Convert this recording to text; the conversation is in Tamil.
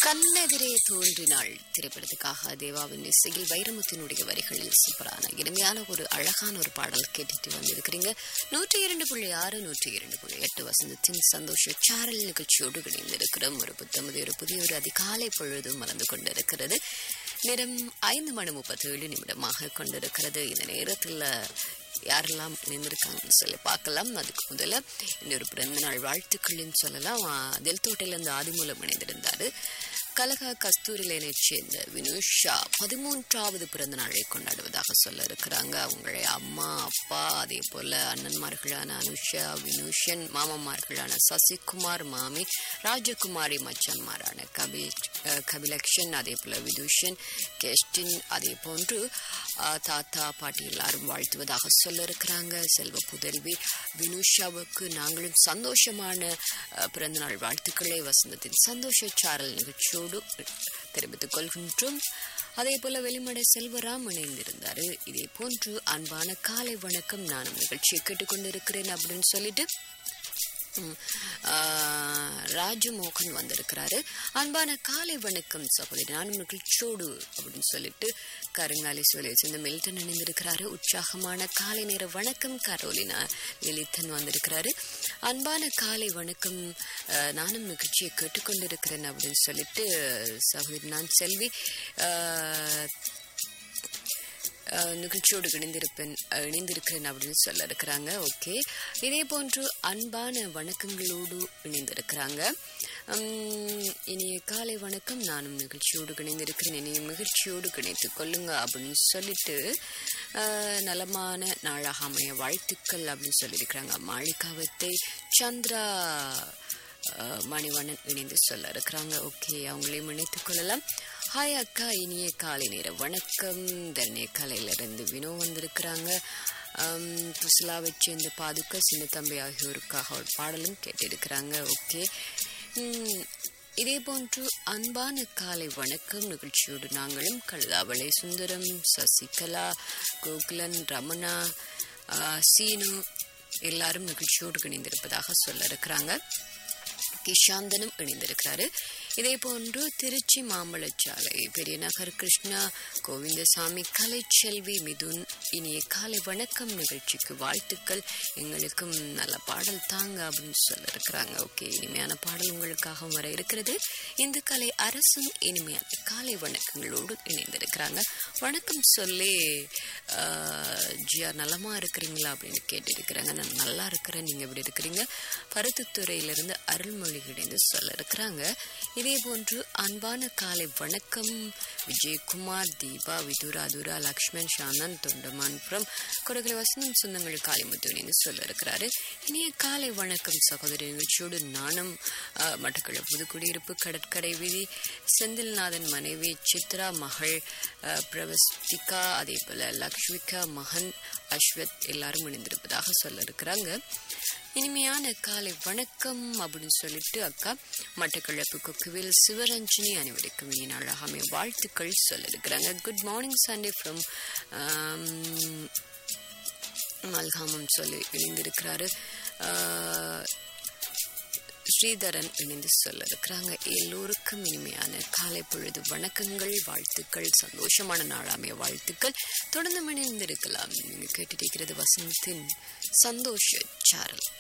கண்ணெதிரே தோன்றினாள் திரைப்படத்துக்காக தேவாவின் இசையில் வைரமுத்தினுடைய வரிகளில் சூப்பரான இனிமையான ஒரு அழகான ஒரு பாடல் கேட்டுட்டு வந்திருக்கிறீங்க நூற்றி இரண்டு புள்ளி ஆறு நூற்றி இரண்டு புள்ளி எட்டு வசந்தத்தின் சந்தோஷ சாரல் நிகழ்ச்சியோடு இணைந்திருக்கிறோம் ஒரு புத்தமது ஒரு புதிய ஒரு அதிகாலை பொழுதும் மலர்ந்து கொண்டிருக்கிறது நேரம் ஐந்து மணி முப்பத்தேழு நிமிடமாக கொண்டிருக்கிறது இந்த நேரத்தில் யாரெல்லாம் இணைந்திருக்காங்கன்னு சொல்லி பார்க்கலாம் அதுக்கு முதல்ல இன்னொரு பிறந்த நாள் வாழ்த்துக்கள்னு சொல்லலாம் தில் தோட்டையிலேருந்து ஆதிமூலம் இணைந்திருந்தாரு கலகா கஸ்தூரிலேனைச் சேர்ந்த வினுஷா பதிமூன்றாவது பிறந்த நாளை கொண்டாடுவதாக சொல்ல இருக்கிறாங்க அவங்களுடைய அம்மா அப்பா அதே போல அண்ணன்மார்களான அனுஷா வினுஷன் மாமமார்களான சசிகுமார் மாமி ராஜகுமாரி மச்சன்மாரான கபில் அஹ், கபிலக்ஷன் அதே போல விதுஷன் கெஸ்டின் அதே போன்று அஹ், தாத்தா பாட்டி எல்லாரும் வாழ்த்துவதாக சொல்ல இருக்கிறாங்க செல்வ புதல்வி வினுஷாவுக்கு நாங்களும் சந்தோஷமான அஹ், பிறந்தநாள் வாழ்த்துக்களை வசந்தத்தின் சந்தோஷ சாரல் நிகழ்ச்சியோடு தெரிவித்துக் கொள்கின்றோம் அதே போல வெளிமடை செல்வராம் இணைந்திருந்தாரு இதே போன்று அன்பான காலை வணக்கம் நானும் நிகழ்ச்சியை கேட்டுக்கொண்டிருக்கிறேன் அப்படின்னு சொல்லிட்டு ம், ஆ, ராஜமோகன் வந்திருக்கிறாரு அன்பான காலை வணக்கம் சகோதரி நானும் நிகழ்ச்சியோடு அப்படின்னு சொல்லிட்டு கருங்காலி சோலை சேர்ந்த மில்டன் இணைந்திருக்கிறாரு உற்சாகமான காலை நேர வணக்கம் கரோலினா லலிதன் வந்திருக்கிறாரு அன்பான காலை வணக்கம் ஆ, நானும் நிகழ்ச்சியை கேட்டுக்கொண்டிருக்கிறேன் அப்படின்னு சொல்லிட்டு சகோதரி நான் செல்வி ஆ, அஹ், நிகழ்ச்சியோடு இணைந்திருப்பேன் அஹ், இணைந்திருக்கிறேன் அப்படின்னு சொல்ல இருக்கிறாங்க ஓகே இதே போன்று அன்பான வணக்கங்களோடு இணைந்திருக்கிறாங்க உம், இனிய காலை வணக்கம் நானும் நிகழ்ச்சியோடு இணைந்திருக்கிறேன் இனிய நிகழ்ச்சியோடு இணைத்துக் கொள்ளுங்க அப்படின்னு சொல்லிட்டு அஹ், நலமான நாளாக அமைய வாழ்த்துக்கள் அப்படின்னு சொல்லியிருக்கிறாங்க மாளிகாவத்தை சந்திரா அஹ், மணிவண்ணன் இணைந்து சொல்ல இருக்கிறாங்க ஓகே அவங்களையும் இணைத்துக் கொள்ளலாம் ஹாய் அக்கா இனிய காலை நேர வணக்கம் தரணிய காலையிலிருந்து வினோ வந்திருக்கிறாங்க புசுலாவை சேர்ந்த பாதுக்க சின்ன தம்பி ஆகியோருக்காக ஒரு பாடலும் கேட்டிருக்கிறாங்க ஓகே உம், இதே போன்று அன்பான காலை வணக்கம் நிகழ்ச்சியோடு நாங்களும் கழுதாவளை சுந்தரம் சசிகலா கோகுலன் ரமணா ஆஹ், சீனு எல்லாரும் நிகழ்ச்சியோடு இணைந்திருப்பதாக சொல்ல இருக்கிறாங்க கிஷாந்தனும் இணைந்திருக்கிறாரு இதே போன்று திருச்சி மாம்பழச்சாலை பெரியநகர் கிருஷ்ணா கோவிந்தசாமி கலைச்செல்வி மிதுன் இனிய காலை வணக்கம் நிகழ்ச்சிக்கு வாழ்த்துக்கள் எங்களுக்கும் நல்ல பாடல் தாங்க அப்படின்னு சொல்ல இருக்கிறாங்க ஓகே இனிமையான பாடல் உங்களுக்காக வர இருக்கிறது இந்த கலை அரசும் இனிமையான காலை வணக்கங்களோடு இணைந்திருக்கிறாங்க வணக்கம் சொல்லி ஆஹ், ஜியா நலமா இருக்கிறீங்களா அப்படின்னு கேட்டிருக்கிறாங்க நான் நல்லா இருக்கிறேன் நீங்க எப்படி இருக்கிறீங்க பருத்தித்துறையிலிருந்து அருள்மொழி இணைந்து சொல்ல இருக்கிறாங்க இதே போன்று அன்பான காலை வணக்கம் விஜயகுமார் தீபா விதுரா துரா லக்ஷ்மண் சானந்த் தொண்டமான்புரம் கொடகலை வசனம் சொந்தங்கள் காளிமுத்து இணைந்து சொல்ல இருக்கிறாரு இனிய காலை வணக்கம் சகோதரி நிகழ்ச்சியோடு நானும் ஆஹ், மட்டக்கள புதுக்குடியிருப்பு கடற்கரை வீதி செந்தில்நாதன் மனைவி சித்ரா மகள் ஆஹ், பிரவஸ்திகா அதே போல லக்ஷ்மிகா மகன் அஸ்வத் எல்லாரும் இணைந்திருப்பதாக சொல்ல இருக்கிறாங்க இனிமையான காலை வணக்கம் அப்படின்னு சொல்லிட்டு அக்கா மட்டக்களப்பு கொக்குவில் சிவரஞ்சனி அனைவருக்கும் இனி நாளாகவே வாழ்த்துக்கள் சொல்ல இருக்கிறாங்க குட் மார்னிங் சண்டே ஃப்ரம் மல்காமம் சொல்லி இணைந்திருக்கிறாரு ஆஹ், ஸ்ரீதரன் இணைந்து சொல்ல இருக்கிறாங்க எல்லோருக்கும் இனிமையான காலை பொழுது வணக்கங்கள் வாழ்த்துக்கள் சந்தோஷமான நாளாமைய வாழ்த்துக்கள் தொடர்ந்து இணைந்திருக்கலாம் நீங்க கேட்டுட்டு இருக்கிறது வசந்தத்தின் சந்தோஷ சாரல்